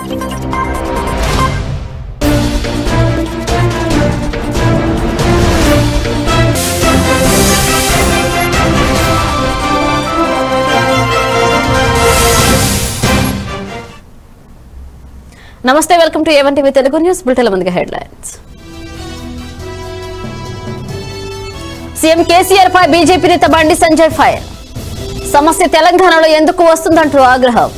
నమస్తే welcome to A one TV Telugu news bulletin ముందుగా headlines CM KCR పై బీజేపీ నేత బండి సంజయ్ ఫైర్ సమస్య తెలంగాణలో ఎందుకు వస్తుందంటూ ఆగ్రహం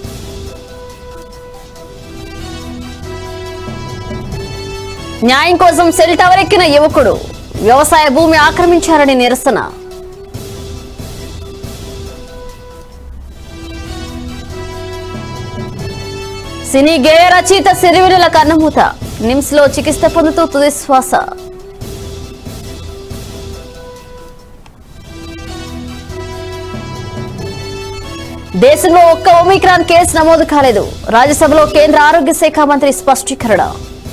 న్యాయం కోసం సెల్ టవర్ ఎక్కిన యువకుడు వ్యవసాయ భూమి ఆక్రమించారని నిరసన సినీ గేయ రచయిత సిరివెనుల కన్నమూత నిమ్స్ లో చికిత్స పొందుతూ తుది శ్వాస దేశంలో ఒక్క ఒమిక్రాన్ కేసు నమోదు కాలేదు రాజ్యసభలో కేంద్ర ఆరోగ్య శాఖ మంత్రి స్పష్టీకరణ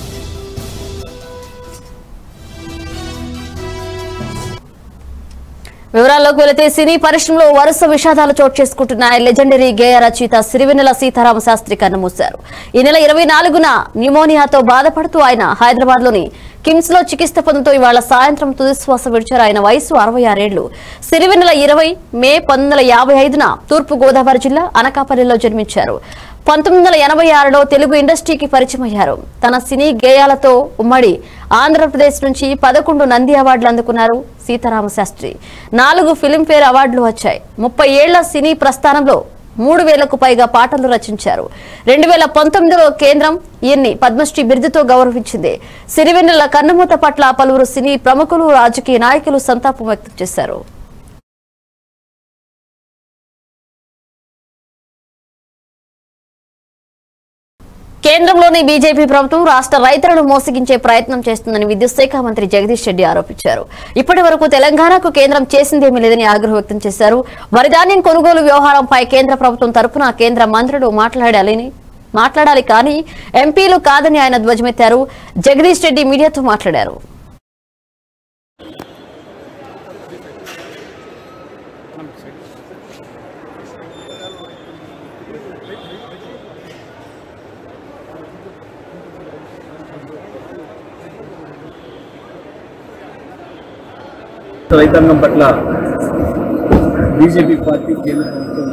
వివరాల్లోకి వెళితే సినీ పరిశ్రమలో వరుస విషాదాలు చోటు చేసుకుంటున్నాయి లెజెండరీ గేయ రచయిత సిరివెన్నెల సీతారామ శాస్త్రి కన్నుమూశారు ఈ నెల ఇరవై నాలుగున న్యూమోనియాతో బాధపడుతూ ఆయన హైదరాబాద్ లోని కిమ్స్ లో చికిత్స పొందుతూ ఇవాళ సాయంత్రం తుదిశ్వాస విడిచారు ఆయన వయసు అరవై ఆరేళ్లు సిరివెన్నెల ఇరవై మే పంతొమ్మిది వందల యాభై ఐదున తూర్పు గోదావరి జిల్లా అనకాపల్లిలో జన్మించారు పంతొమ్మిది వందల ఎనభై ఆరులో తెలుగు ఇండస్ట్రీకి పరిచయమయ్యారు తన సినీ గేయాలతో ఉమ్మడి ఆంధ్రప్రదేశ్ నుంచి పదకొండు నంది అవార్డులు అందుకున్నారు సీతారామ శాస్త్రి నాలుగు ఫిలింఫేర్ అవార్డులు వచ్చాయి ముప్పై ఏళ్ల సినీ ప్రస్థానంలో మూడు వేలకు పైగా పాటలు రచించారు రెండు వేల పంతొమ్మిదిలో కేంద్రం ఈయన్ని పద్మశ్రీ బిరుదుతో గౌరవించింది సిరివెన్నెల కన్నుమూత పట్ల పలువురు సినీ ప్రముఖులు రాజకీయ నాయకులు సంతాపం వ్యక్తం చేశారు కేంద్రంలోని బీజేపీ ప్రభుత్వం రాష్ట్ర రైతులను మోసగించే ప్రయత్నం చేస్తుందని విద్యుత్ శాఖ మంత్రి జగదీష్ రెడ్డి ఆరోపించారు ఇప్పటి వరకు తెలంగాణకు కేంద్రం చేసిందేమీ లేదని ఆగ్రహం వ్యక్తం చేశారు వరిధాన్యం కొనుగోలు వ్యవహారంపై కేంద్ర ప్రభుత్వం తరపున కేంద్ర మంత్రులు మాట్లాడాలని మాట్లాడాలి కానీ ఎంపీలు కాదని ఆయన ధ్వజమెత్తారు జగదీష్ రెడ్డి మీడియాతో మాట్లాడారు రైతాంగం పట్ల బీజేపీ పార్టీ కేంద్ర ప్రభుత్వం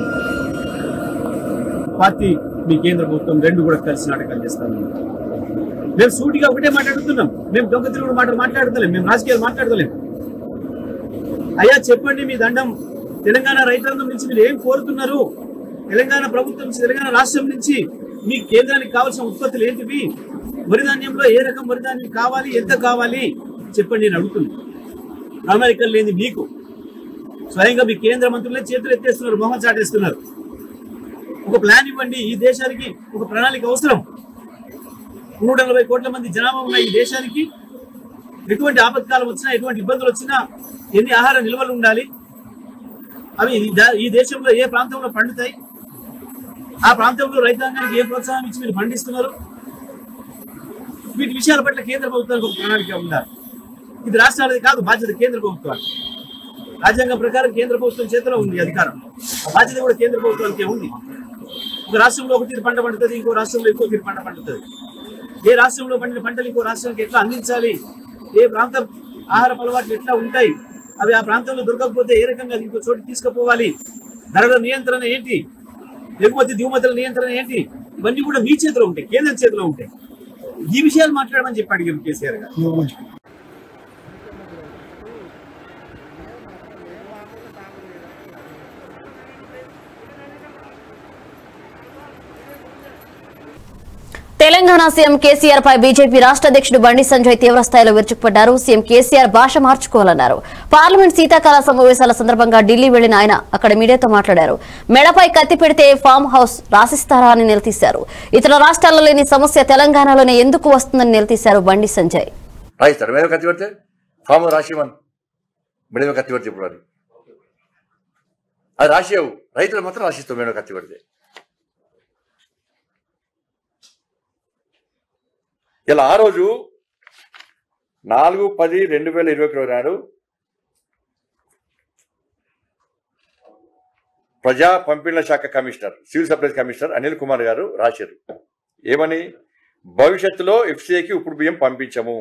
పార్టీ మీ కేంద్ర ప్రభుత్వం రెండు కూడా కలిసి నాటకాలు చేస్తాను మేము సూటిగా ఒకటే మాట్లాడుతున్నాం మేము దొంగ తిరుగుడు మాట మాట్లాడతలేం మేము రాజకీయాలు మాట్లాడతలేం అయ్యా చెప్పండి మీ దండం తెలంగాణ రైతాంగం నుంచి మీరు ఏం కోరుతున్నారు తెలంగాణ ప్రభుత్వం నుంచి తెలంగాణ రాష్ట్రం నుంచి మీ కేంద్రానికి కావాల్సిన ఉత్పత్తులు ఏంటివి వరిధాన్యంలో ఏ రకం వరిధాన్యం కావాలి ఎంత కావాలి చెప్పండి నేను అడుగుతున్నాను అమెరికన్ లేని మీకు స్వయంగా మీ కేంద్ర మంత్రులే చేతులు ఎత్తేస్తున్నారు మొహం చాటేస్తున్నారు ఒక ప్లాన్ ఇవ్వండి ఈ దేశానికి ఒక ప్రణాళిక అవసరం నూట నలభై కోట్ల మంది జనాభా ఉన్న ఈ దేశానికి ఎటువంటి ఆపత్కాలం వచ్చినా ఎటువంటి ఇబ్బందులు వచ్చినా ఎన్ని ఆహార నిల్వలు ఉండాలి అవి ఈ దా- ఈ దేశంలో ఏ ప్రాంతంలో పండుతాయి ఆ ప్రాంతంలో రైతాంగానికి ఏ ప్రోత్సాహం ఇచ్చి మీరు పండిస్తున్నారు వీటి విషయాల పట్ల కేంద్ర ప్రభుత్వానికి ఒక ప్రణాళిక ఉండాలి ఇది రాష్ట్రాలది కాదు బాధ్యత కేంద్ర ప్రభుత్వానికి రాజ్యాంగం ప్రకారం కేంద్ర ప్రభుత్వం చేతిలో ఉంది అధికారం ఆ బాధ్యత కూడా కేంద్ర ప్రభుత్వానికే ఉంది ఒక రాష్ట్రంలో ఒక తీరు పంట పండుతుంది ఇంకో రాష్ట్రంలో ఇంకో తీరు పంట పండుతుంది ఏ రాష్ట్రంలో పండిన పంటలు ఇంకో రాష్ట్రానికి ఎట్లా అందించాలి ఏ ప్రాంతం ఆహార అలవాట్లు ఎట్లా ఉంటాయి అవి ఆ ప్రాంతంలో దొరకకపోతే ఏ రకంగా అది ఇంకో చోటు తీసుకుపోవాలి ధరల నియంత్రణ ఏంటి ఎగుమతి దిగుమతుల నియంత్రణ ఏంటి ఇవన్నీ కూడా మీ చేతిలో ఉంటాయి కేంద్రం చేతిలో ఉంటాయి ఈ విషయాలు మాట్లాడమని చెప్పి అడిగారు కేసీఆర్ గారు తెలంగాణ సీఎం కేసీఆర్ పై బీజేపీ రాష్ట్ర అధ్యక్షుడు బండి సంజయ్ తీవ్ర స్థాయిలో విరుచుకుపడ్డారు సీఎం కేసీఆర్ భాష మార్చుకోవాలన్నారు పార్లమెంట్ శీతాకాల సమావేశాల సందర్భంగా ఢిల్లీ వెళ్లిన ఆయన అక్కడ మీడియాతో మాట్లాడారు మెడపై కత్తి పెడితే ఫామ్ హౌస్ రాసిస్తారా అని నిలదీశారు ఇతర రాష్ట్రాల్లో లేని సమస్య తెలంగాణలోనే ఎందుకు వస్తుందని నిలదీశారు బండి సంజయ్ రాయిస్తారు మేము కత్తి పెడితే ఫామ్ రాసిమని మెడమే కత్తి పెడితే ఇప్పుడు అది అది రాసేవు రైతులు మాత్రం రాసిస్తాం మేడం కత్తి పెడితే ఇలా ఆ రోజు నాలుగు పది రెండు వేల ఇరవై ఒకటి నాడు ప్రజా పంపిణీల శాఖ commissioner civil supplies commissioner Anil Kumar garu రాశారు ఏమని భవిష్యత్తులో ఎఫ్సిఐకి ఇప్పుడు బియ్యం పంపించము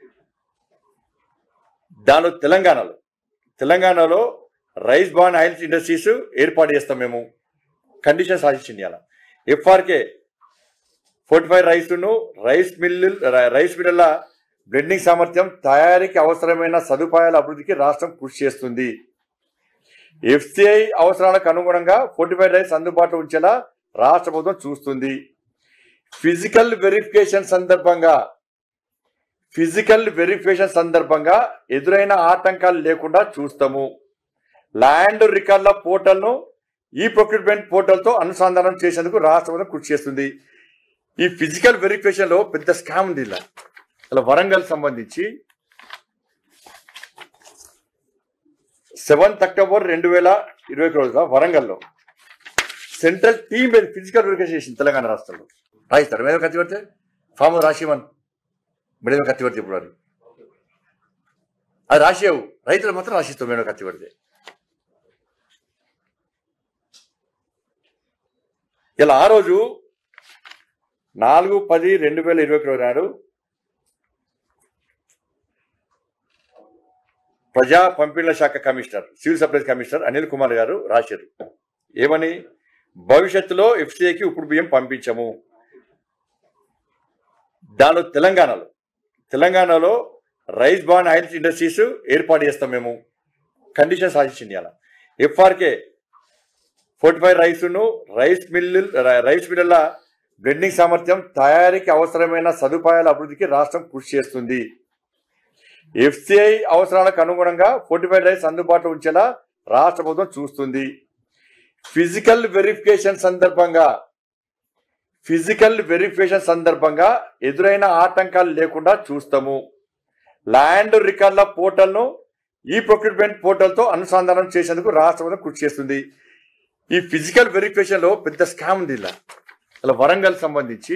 దానిలో తెలంగాణలో తెలంగాణలో రైస్ బాన్ ఆయిల్స్ ఇండస్ట్రీస్ ఏర్పాటు చేస్తాం మేము కండిషన్స్ ఆశించింది అలా ఎఫ్ఆర్కే ఫోర్టీ ఫైవ్ రైస్ను rice mill rice mill blending సామర్థ్యం తయారీకి అవసరమైన సదుపాయాల అభివృద్ధికి రాష్ట్రం కృషి చేస్తుంది ఎఫ్సిఐ అవసరాలకు అనుగుణంగా ఫోర్టీ ఫైవ్ రైస్ అందుబాటులో ఉంచేలా రాష్ట్ర ప్రభుత్వం చూస్తుంది ఫిజికల్ వెరిఫికేషన్ సందర్భంగా ఫిజికల్ వెరిఫికేషన్ సందర్భంగా ఎదురైన ఆటంకాలు లేకుండా చూస్తాము ల్యాండ్ రికార్డుల పోర్టల్ను ఈ ప్రొక్యూర్మెంట్ పోర్టల్తో అనుసంధానం చేసేందుకు రాష్ట్ర ప్రభుత్వం కృషి చేస్తుంది ఈ ఫిజికల్ వెరిఫికేషన్ లో పెద్ద స్కామ్ ఉంది ఇలా ఇలా వరంగల్ సంబంధించి సెవెంత్ అక్టోబర్ రెండు వేల ఇరవై రోజున వరంగల్లో సెంట్రల్ టీమ్ మీద ఫిజికల్ వెరిఫికేషన్ చేసింది తెలంగాణ రాష్ట్రంలో రాయిస్తారు మీద కత్తి పెడితే ఫామ్ రాసిమన్ మీద కత్తి పెడితే ఇప్పుడు అది అది రాసేవు రైతులు మాత్రం రాసిస్తాం మేడం కత్తి పెడితే ఇలా ఆ రోజు నాలుగు పది రెండు వేల ఇరవై ఒకటి నాడు ప్రజా పంపిణీల శాఖ commissioner civil supplies commissioner Anil Kumar garu రాశారు ఏమని భవిష్యత్తులో ఎఫ్సిఐకి ఇప్పుడు బియ్యం పంపించము దానిలో తెలంగాణలో తెలంగాణలో రైస్ బాన్ ఆయిల్స్ ఇండస్ట్రీస్ ఏర్పాటు చేస్తాం మేము కండిషన్స్ ఆశించింది అలా ఎఫ్ఆర్కే ఫోర్టీ ఫైవ్ రైస్ను rice mill rice mill blending సామర్థ్యం తయారీకి అవసరమైన సదుపాయాల అభివృద్ధికి రాష్ట్రం కృషి చేస్తుంది ఎఫ్సిఐ అవసరాలకు అనుగుణంగా ఫోర్టీ ఫైవ్ రైస్ అందుబాటులో ఉంచేలా రాష్ట్ర ప్రభుత్వం చూస్తుంది ఫిజికల్ వెరిఫికేషన్ సందర్భంగా ఫిజికల్ వెరిఫికేషన్ సందర్భంగా ఎదురైన ఆటంకాలు లేకుండా చూస్తాము ల్యాండ్ రికార్డుల పోర్టల్ను ఈ ప్రొక్యూర్మెంట్ పోర్టల్తో అనుసంధానం చేసేందుకు రాష్ట్ర ప్రభుత్వం కృషి చేస్తుంది ఈ ఫిజికల్ వెరిఫికేషన్ లో పెద్ద స్కామ్ ఉంది ఇలా ఇలా వరంగల్ సంబంధించి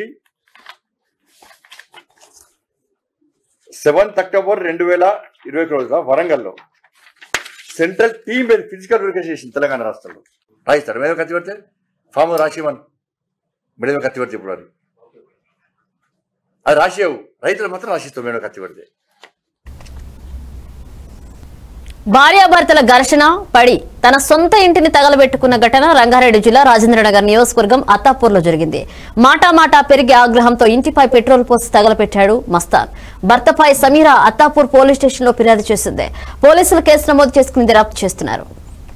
సెవెంత్ అక్టోబర్ రెండు వేల ఇరవై రోజున వరంగల్లో సెంట్రల్ టీమ్ మీద ఫిజికల్ వెరిఫికేషన్ చేసింది తెలంగాణ రాష్ట్రంలో రాయిస్తారు మీద కత్తి పెడితే ఫామ్ రాసిమన్ మీద కత్తి పెడితే ఇప్పుడు అది అది రాసేవు రైతులు మాత్రం రాసిస్తాం మేడం కత్తి పెడితే భార్యాభర్తల ఘర్షణ పడి తన సొంత ఇంటిని తగలబెట్టుకున్న ఘటన రంగారెడ్డి జిల్లా రాజేంద్రనగర్ నియోజకవర్గం అత్తాపూర్లో జరిగింది మాటా మాటా పెరిగి ఆగ్రహంతో ఇంటిపై పెట్రోల్ పోసి తగలపెట్టాడు మస్తాన్ భర్తపై సమీరా అత్తాపూర్ పోలీస్ స్టేషన్లో ఫిర్యాదు చేసింది పోలీసులు కేసు నమోదు చేసుకుని దర్యాప్తు చేస్తున్నారు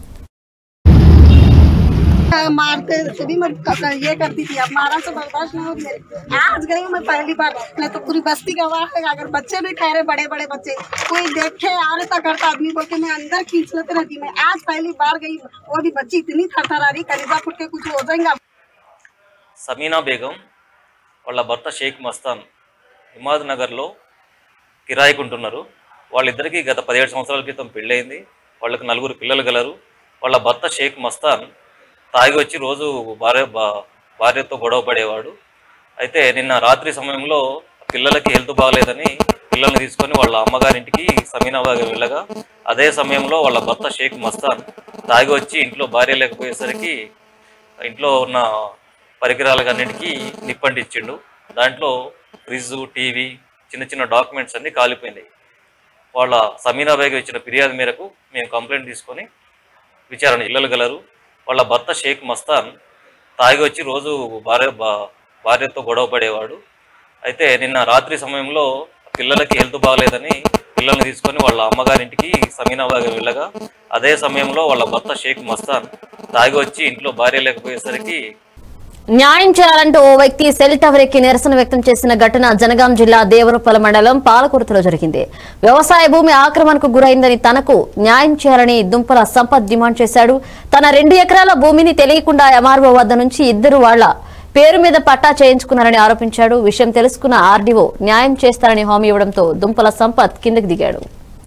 मारते भी मैं क- ये करती थी अब मारा से बर्दाश्त नहीं होती मेरे आज गई मैं पहली बार मैं तो पूरी बस्ती गवाह है अगर बच्चे भी ठहरे बड़े बड़े बच्चे कोई देखे आ रहा करता आदमी बोल के मैं अंदर खींच लेते रहती मैं आज पहली बार गई वो भी बच्ची इतनी थरथरा रही करीबा फुट के कुछ हो जाएगा సమీనా బేగం వాళ్ళ భర్త షేక్ మస్తాన్ హిమాద్ నగర్లో కిరాయికి ఉంటున్నారు వాళ్ళిద్దరికీ గత పదిహేడు సంవత్సరాల క్రితం పెళ్ళయింది వాళ్ళకి నలుగురు పిల్లలు గలరు వాళ్ళ భర్త షేక్ మస్తాన్ తాగి వచ్చి రోజు భార్య భా- భార్యతో గొడవ పడేవాడు అయితే నిన్న రాత్రి సమయంలో పిల్లలకి హెల్త్ బాగలేదని పిల్లల్ని తీసుకొని వాళ్ళ అమ్మగారింటికి సమీనా బాగా వెళ్ళగా అదే సమయంలో వాళ్ళ భర్త షేక్ మస్తాన్ తాగి వచ్చి ఇంట్లో భార్య లేకపోయేసరికి ఇంట్లో ఉన్న పరికరాలన్నిటికీ నిప్పంటించిండు దాంట్లో ఫ్రిడ్జ్ టీవీ చిన్న చిన్న డాక్యుమెంట్స్ అన్నీ కాలిపోయినాయి వాళ్ళ సమీనా బేగం ఇచ్చిన ఫిర్యాదు మేరకు మేము కంప్లైంట్ తీసుకొని విచారణ ఇళ్ళలు గలరు వాళ్ళ భర్త షేక్ మస్తాన్ తాగి వచ్చి రోజు భార్య భా- భార్యతో గొడవ పడేవాడు అయితే నిన్న రాత్రి సమయంలో పిల్లలకి హెల్త్ బాగలేదని పిల్లల్ని తీసుకొని వాళ్ళ అమ్మగారింటికి సమీనా బాగా వెళ్ళగా అదే సమయంలో వాళ్ళ భర్త షేక్ మస్తాన్ తాగి వచ్చి ఇంట్లో భార్య లేకపోయేసరికి న్యాయం చేయాలంటూ ఓ వ్యక్తి సెల్ టవర్ ఎక్కి నిరసన వ్యక్తం చేసిన ఘటన జనగాం జిల్లా దేవరపల్లి మండలం పాలకుర్తిలో జరిగింది వ్యవసాయ భూమి ఆక్రమణకు గురైందని తనకు న్యాయం చేయాలని దుంపల సంపత్ డిమాండ్ చేశాడు తన రెండు ఎకరాల భూమిని తెలియకుండా ఎంఆర్ఓ వద్ద నుంచి ఇద్దరు వాళ్ల పేరు మీద పట్టా చేయించుకున్నారని ఆరోపించాడు విషయం తెలుసుకున్న ఆర్డీఓ న్యాయం చేస్తారని హామీ ఇవ్వడంతో దుంపల సంపత్ కిందకి దిగాడు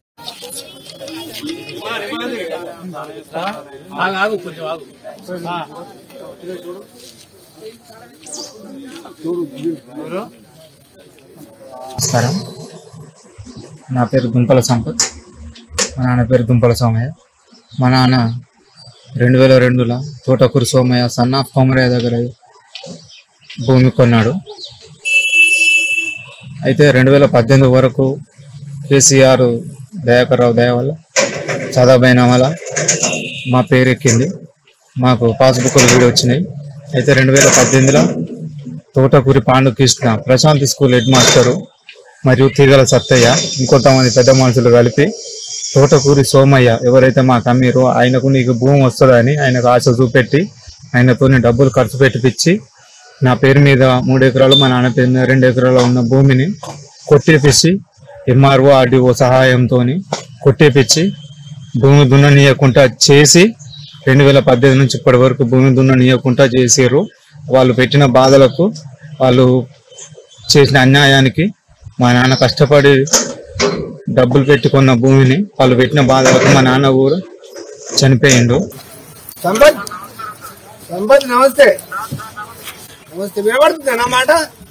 నమస్కారం నా పేరు దుంపల సంపత్ మా నాన్న పేరు దుంపల సోమయ్య మా నాన్న రెండు వేల రెండులో తోటకూరు సోమయ్య సన్ ఆఫ్ కొమరయ్య దగ్గర భూమి కొన్నాడు అయితే రెండు వేల పద్దెనిమిది వరకు కేసీఆర్ దయాకర్ రావు దయ వల్ల చదవబైన వల్ల మా పేరు ఎక్కింది మాకు పాస్బుక్లు కూడా వచ్చినాయి అయితే రెండు వేల పద్దెనిమిదిలో Thotakuri Pandu Krishna Prashant school head master మరియు తీగల సత్తయ్య ఇంకొంతమంది పెద్ద మనుషులు కలిపి తోటకూరి సోమయ్య ఎవరైతే మాకు అమ్మిరో ఆయనకు నీకు భూమి వస్తుందని ఆయనకు ఆశ చూపెట్టి ఆయనతో డబ్బులు ఖర్చు పెట్టిపిచ్చి నా పేరు మీద మూడు ఎకరాలు మా నాన్న పేరు మీద రెండు ఎకరాలు ఉన్న భూమిని కొట్టేపిచ్చి ఎంఆర్ఓ ఆర్డీఓ సహాయంతో కొట్టేపిచ్చి భూమి దున్ననీయకుండా చేసి రెండు వేల పద్దెనిమిది నుంచి ఇప్పటి వరకు భూమి దున్ననీయకుండా చేసారు వాళ్ళు పెట్టిన బాధలకు వాళ్ళు చేసిన అన్యాయానికి మా నాన్న కష్టపడి డబ్బులు పెట్టుకున్న భూమిని వాళ్ళు పెట్టిన బాధలకు మా నాన్న కూడా చనిపోయిండు సంపత్ సంపత్ నమస్తే నమస్తే వినబడుతుంది అన్నమాట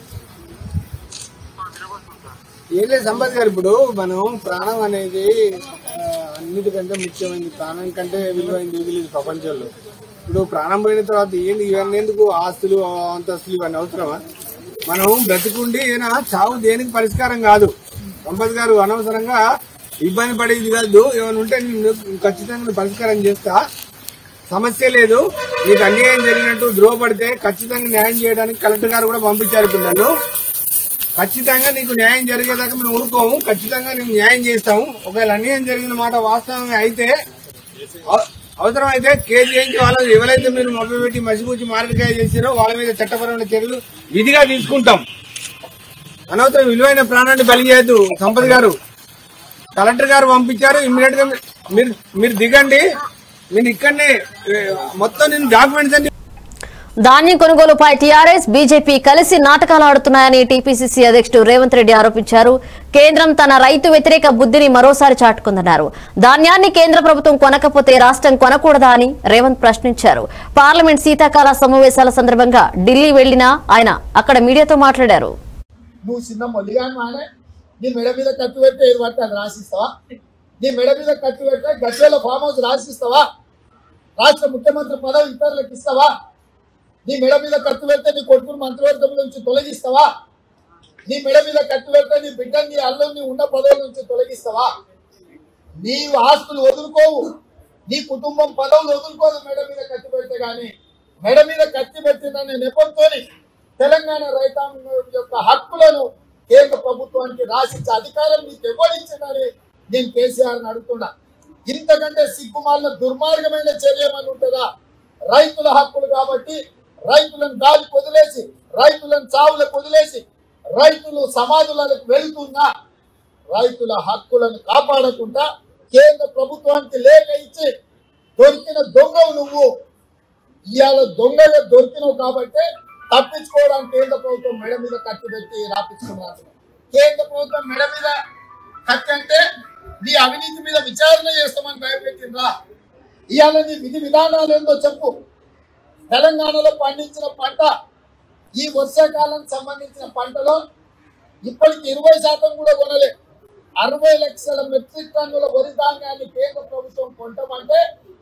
ఏం లేదు సంపత్ గారు ఇప్పుడు మనం ప్రాణం అనేది ఆ, అన్నిటికంటే ముఖ్యమైనది ప్రాణం కంటే విలువైంది ఏది లేదు ప్రపంచంలో ఇప్పుడు ప్రాణం పోయిన తర్వాత ఏంటి ఇవన్నీ ఎందుకు ఆస్తులు అంతస్తులు ఇవన్నీ అవసరమా మనం బ్రతికుండి ఏనా చావు దేనికి పరిష్కారం కాదు సంపత్ గారు అనవసరంగా ఇబ్బంది పడేది కాదు ఏమైనా ఉంటే నేను ఖచ్చితంగా పరిష్కారం చేస్తా సమస్య లేదు నీకు అన్యాయం జరిగినట్టు ద్రోహపడితే ఖచ్చితంగా న్యాయం చేయడానికి కలెక్టర్ గారు కూడా పంపించారు పిల్లలు ఖచ్చితంగా నీకు న్యాయం జరిగేదాకా మేము ఊరుకోము ఖచ్చితంగా నీకు న్యాయం చేస్తాము ఒకవేళ అన్యాయం జరిగిన మాట వాస్తవంగా అయితే అవ- అవసరమైతే కేసు చేయించి వాళ్ళు ఎవరైతే మీరు మొబ్బ పెట్టి మసిపూచి మారడికాయ చేసారో వాళ్ళ మీద చట్టపరమైన చర్యలు విధిగా తీసుకుంటాం అనవసరం విలువైన ప్రాణాన్ని బలి చేయొద్దు సంపత్ గారు కలెక్టర్ గారు పంపించారు ఇమ్మీడియట్ గా మీరు మీరు దిగండి నేను ఇక్కడనే ఏ, మొత్తం నేను డాక్యుమెంట్స్ అన్ని ధాన్యం కొనుగోలుపై టీఆర్ఎస్ బీజేపీ కలిసి నాటకాలు ఆడుతున్నాయని టీపీసీసీ అధ్యక్షుడు రేవంత్ రెడ్డి ఆరోపించారు కేంద్రం తన రైతు వ్యతిరేక బుద్ధిని మరోసారి చాటుకుందన్నారు ధాన్యాన్ని కేంద్ర ప్రభుత్వం కొనకపోతే రాష్ట్రం కొనకూడదా అని రేవంత్ ప్రశ్నించారు పార్లమెంట్ శీతాకాల సమావేశాల సందర్భంగా ఢిల్లీ వెళ్లిన ఆయన అక్కడ మీడియాతో మాట్లాడారు నువ్వు చిన్న మొల్లిగా మానే నీ మెడ మీద కత్తి పెడితే ఏది పడితే అది రాసిస్తావా నీ మెడ మీద కత్తి పెడితే గజ్వేల ఫామ్ హౌస్ రాసిస్తావా రాష్ట్ర ముఖ్యమంత్రి పదవి ఇతరులకు ఇస్తావా నీ మెడ మీద కత్తి పెడితే నీ కొడుకును మంత్రివర్గం నుంచి తొలగిస్తావా నీ మెడ మీద కత్తి పెడితే నీ బిడ్డని నీ అల్లుని ఉన్న పదవుల నుంచి తొలగిస్తావా నీ ఆస్తులు వదులుకోవు నీ కుటుంబం పదవులు వదులుకోదు మెడ మీద కత్తి పెడితే గాని మెడ మీద కత్తి పెట్టిందనే నెపంతో తెలంగాణ రైతాంగం యొక్క హక్కులను కేంద్ర ప్రభుత్వానికి రాసించే అధికారం నీకు ఎవరిచ్చిందని నేను కేసీఆర్ అడుగుతున్నా ఇంతకంటే సిగ్గుమాలిన దుర్మార్గమైన చర్య ఏమని ఉంటుందా రైతుల హక్కులు కాబట్టి రైతులను గాలి వదిలేసి రైతులను చావులకు వదిలేసి రైతులు సమాధులకు వెళ్తున్నా రైతుల హక్కులను కాపాడకుండా కేంద్ర ప్రభుత్వానికి లేఖ ఇచ్చి దొరికిన దొంగవు నువ్వు ఇవాళ దొంగగా దొరికినావు కాబట్టి తప్పించుకోవడానికి కేంద్ర ప్రభుత్వం మెడ మీద కత్తి పెట్టి రాపించుకున్నారు కేంద్ర ప్రభుత్వం మెడ మీద కత్తి అంటే నీ అవినీతి మీద విచారణ చేస్తామని భయపెట్టిండ్రా ఇవాళ నీ విధి విధానాలు ఏందో చెప్పు తెలంగాణలో పండించిన పంట ఈ వర్షాకాలం సంబంధించిన పంటలో ఇప్పటికి ఇరవై శాతం కూడా కొనలే అరవై లక్షల మెట్రిక్ టన్నుల వరి ధాన్యాన్ని కేంద్ర ప్రభుత్వం కొంటామంటే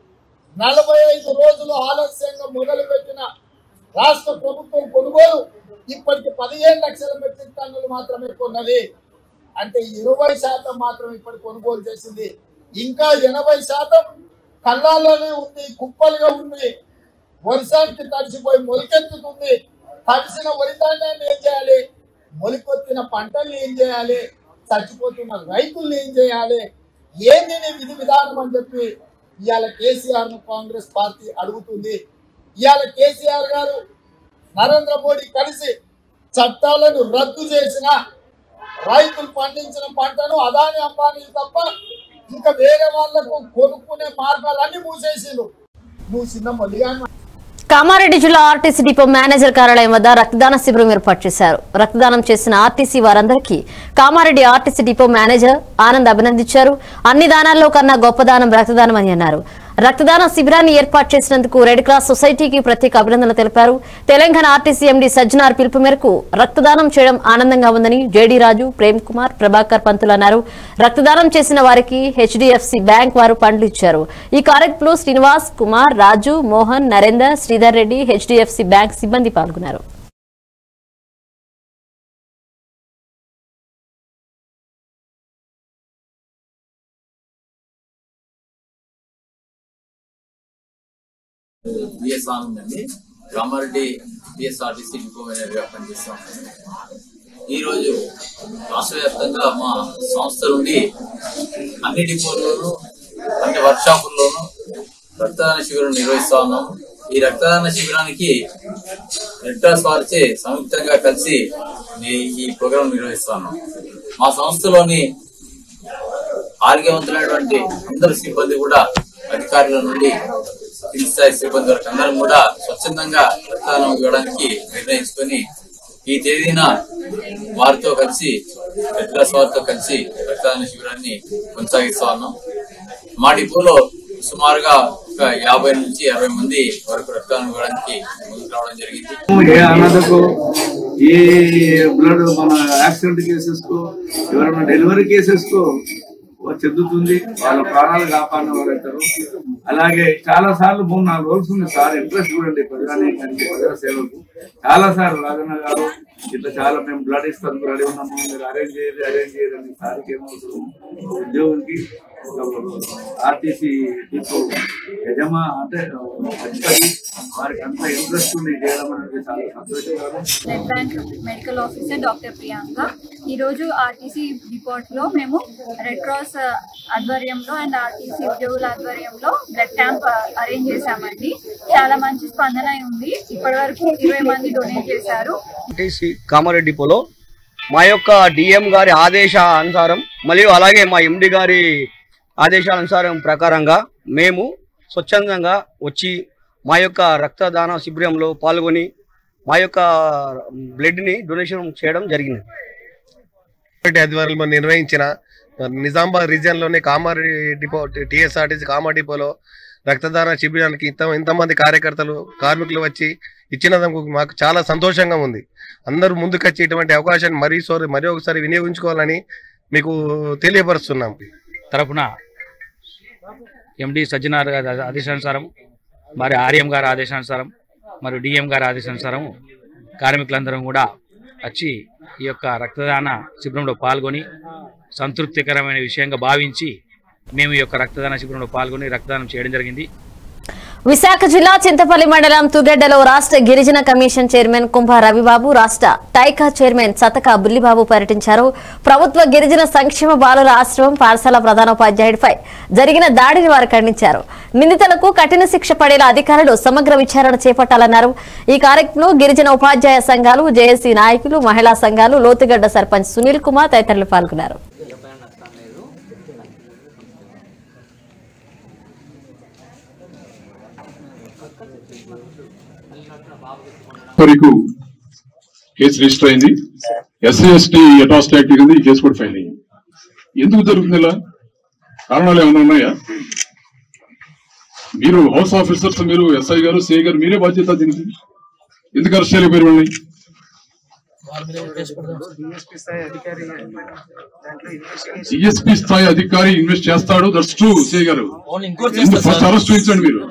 నలభై ఐదు రోజులు ఆలస్యంగా మొదలు పెట్టిన రాష్ట్ర ప్రభుత్వం కొనుగోలు ఇప్పటికి పదిహేను లక్షల మెట్రిక్ టన్నులు మాత్రమే కొన్నది అంటే ఇరవై శాతం మాత్రం ఇప్పటి కొనుగోలు చేసింది ఇంకా ఎనభై శాతం కళ్ళాల్లోనే ఉంది కుప్పలుగా ఉంది వర్షానికి తడిసిపోయి మొలికెత్తుతుంది తడిసిన వరి ధాన్యాన్ని ఏం చేయాలి మొలికొత్తిన పంటల్ని ఏం చేయాలి చచ్చిపోతున్న రైతుల్ని ఏం చేయాలి ఏంది నీ విధి విధానం అని చెప్పి ఇవాళ కేసీఆర్ ను కాంగ్రెస్ పార్టీ అడుగుతుంది ఇవాళ కేసీఆర్ గారు నరేంద్ర మోడీ కలిసి చట్టాలను రద్దు చేసిన రైతులు పండించిన పంటను అదాని అంబానీ తప్ప ఇంకా వేరే వాళ్లకు కొనుక్కునే మార్గాలన్నీ మూసేసిండు నువ్వు చిన్న మొల్లిగా కామారెడ్డి జిల్లా ఆర్టీసీ డిపో మేనేజర్ కార్యాలయం వద్ద రక్తదాన శిబిరం ఏర్పాటు చేశారు రక్తదానం చేసిన ఆర్టీసీ వారందరికీ Kamareddy RTC depot manager Anand అభినందించారు అన్ని దానాల్లో కన్నా గొప్ప దానం రక్తదానం అని అన్నారు రక్తదాన శిబిరాన్ని ఏర్పాటు చేసినందుకు రెడ్ క్రాస్ సొసైటీకి ప్రత్యేక అభినందనలు తెలిపారు తెలంగాణ ఆర్టీసీ ఎండీ సజ్జనార్ పిలుపు మేరకు రక్తదానం చేయడం ఆనందంగా ఉందని జేడీ రాజు ప్రేమ్ కుమార్ ప్రభాకర్ పంతులు అన్నారు రక్తదానం చేసిన వారికి హెచ్డిఎఫ్సి బ్యాంక్ వారు పండ్లు ఇచ్చారు ఈ కార్యక్రమంలో శ్రీనివాస్ కుమార్ రాజు మోహన్ నరేందర్ శ్రీధర్ రెడ్డి హెచ్డిఎఫ్సి బ్యాంక్ సిబ్బంది పాల్గొన్నారు బిఎస్ ఆనంద్ అండి కామారెడ్డి బిఎస్ఆర్టీసీ డిపో మేనేజర్గా పనిచేస్తాం ఈ రోజు రాష్ట్ర వ్యాప్తంగా మా సంస్థ నుండి అన్ని డిపోల్లోనూ అన్ని వర్క్షాపుల్లోనూ రక్తదాన శిబిరం నిర్వహిస్తా ఉన్నాం ఈ రక్తదాన శిబిరానికి రెడ్ క్రాస్ వారిచే సంయుక్తంగా కలిసి ఈ- ఈ ప్రోగ్రాం నిర్వహిస్తా ఉన్నాం మా సంస్థలోని ఆరోగ్యవంతులైనటువంటి అందరు సిబ్బంది కూడా అధికారుల నుండి కింది స్థాయి సిబ్బంది వరకు అందరం కూడా స్వచ్ఛందంగా రక్తదానం ఇవ్వడానికి నిర్ణయించుకొని ఈ తేదీన వారితో కలిసి రెడ్ క్రాస్ వారితో కలిసి రక్తదాన శిబిరాన్ని కొనసాగిస్తా ఉన్నాం మా డిపోలో సుమారుగా ఒక యాభై నుంచి అరవై మంది వరకు రక్తదానం ఇవ్వడానికి ముందుకు రావడం జరిగింది ఏ అనాథకు ఏ బ్లడ్ మన యాక్సిడెంట్ కేసెస్ కు ఎవరైనా డెలివరీ కేసెస్ కు చెందుతుంది వాళ్ళ ప్రాణాలు కాపాడిన వారు అవుతారు అలాగే చాలా సార్లు మూడు నాలుగు రోజులు ఉంది సార్ ఇంట్రెస్ట్ చూడండి ప్రజానీకానికి ప్రజా సేవకు చాలా సార్లు రాజన్న గారు ఇట్లా చాలా మేము బ్లడ్ ఇస్తాం రెడీ ఉన్నాము మీరు అరేంజ్ చేయదు అరేంజ్ చేయదు అని సార్కి ఏమవుతుంది ఉద్యోగికి ఆర్టీసీ డిపో యజమా అంటే అధిపతి వారికి అంత ఇంట్రెస్ట్ ఉంది చేయడం అనేది చాలా సంతోషకరం blood bank medical officer doctor Priyanka ఈరోజు ఆర్టీసీ డిపోర్ట్లో మేము రెడ్ క్రాస్ ఆధ్వర్యంలో అండ్ ఆర్టీసీ ఉద్యోగుల ఆధ్వర్యంలో బ్లడ్ క్యాంప్ అరేంజ్ చేశామండి చాలా మంచి స్పందన ఉంది ఇప్పటి వరకు ఇరవై మంది డొనేట్ చేశారు ఆర్టీసీ కామారెడ్డి డిపోలో మా యొక్క డిఎం గారి ఆదేశ అనుసారం మరియు అలాగే మా ఎండి గారి ఆదేశాల అనుసారం ప్రకారంగా మేము స్వచ్ఛందంగా వచ్చి మా యొక్క రక్తదాన శిబిరంలో పాల్గొని మా యొక్క బ్లడ్ని డొనేషన్ చేయడం జరిగింది రెడ్డి ఆధ్వర్యంలో నిర్వహించిన నిజామాబాద్ రీజియన్ లోని కామారెడ్డి డిపో టిఎస్ఆర్టీసీ కామా డిపోలో రక్తదాన శిబిరానికి ఇంత ఇంతమంది కార్యకర్తలు కార్మికులు వచ్చి ఇచ్చినందుకు మాకు చాలా సంతోషంగా ఉంది అందరూ ముందుకొచ్చి ఇటువంటి అవకాశాన్ని మరీ సోరి మరీ ఒకసారి వినియోగించుకోవాలని మీకు తెలియపరుస్తున్నాం తరపున ఎండి సజ్జనార్ గారి ఆదేశానుసారం మరి ఆర్ఎం గారి ఆదేశానుసారం మరియు డిఎం గారి ఆదేశానుసారం కార్మికులందరం కూడా వచ్చి ఈ యొక్క రక్తదాన శిబిరంలో పాల్గొని సంతృప్తికరమైన విషయంగా భావించి మేము ఈ యొక్క రక్తదాన శిబిరంలో పాల్గొని రక్తదానం చేయడం జరిగింది విశాఖ జిల్లా చింతపల్లి మండలం తుగెడ్డలో రాష్ట్ర గిరిజన కమిషన్ చైర్మన్ కుంభ రవిబాబు రాష్ట్ర టైకా చైర్మన్ సతక బుల్లిబాబు పర్యటించారు ప్రభుత్వ గిరిజన సంక్షేమ బాలుల ఆశ్రమం పాఠశాల ప్రధానోపాధ్యాయుడిపై జరిగిన దాడిని వారు ఖండించారు నిందితులకు కఠిన శిక్ష పడేలా అధికారులు సమగ్ర విచారణ చేపట్టాలన్నారు ఈ కార్యక్రమంలో గిరిజన ఉపాధ్యాయ సంఘాలు జేఏసీ నాయకులు మహిళా సంఘాలు లోతుగడ్డ సర్పంచ్ సునీల్ కుమార్ తదితరులు పాల్గొన్నారు వరకు కేసు రిజిస్టర్ అయింది ఎస్సీ ఎస్టీ అటాస్ట్ యాక్ట్ కింద ఈ కేసు కూడా ఫైల్ అయింది ఎందుకు జరుగుతుంది ఇలా కారణాలు ఏమైనా ఉన్నాయా మీరు హౌస్ ఆఫీసర్స్ మీరు ఎస్ఐ గారు సిఐ గారు మీరే బాధ్యత దీనికి ఎందుకు అరెస్ట్ చేయలేకపోయారు వాళ్ళని సిఎస్పి స్థాయి అధికారి ఇన్వెస్ట్ చేస్తాడు that's true CI garu first arrest చేయించండి మీరు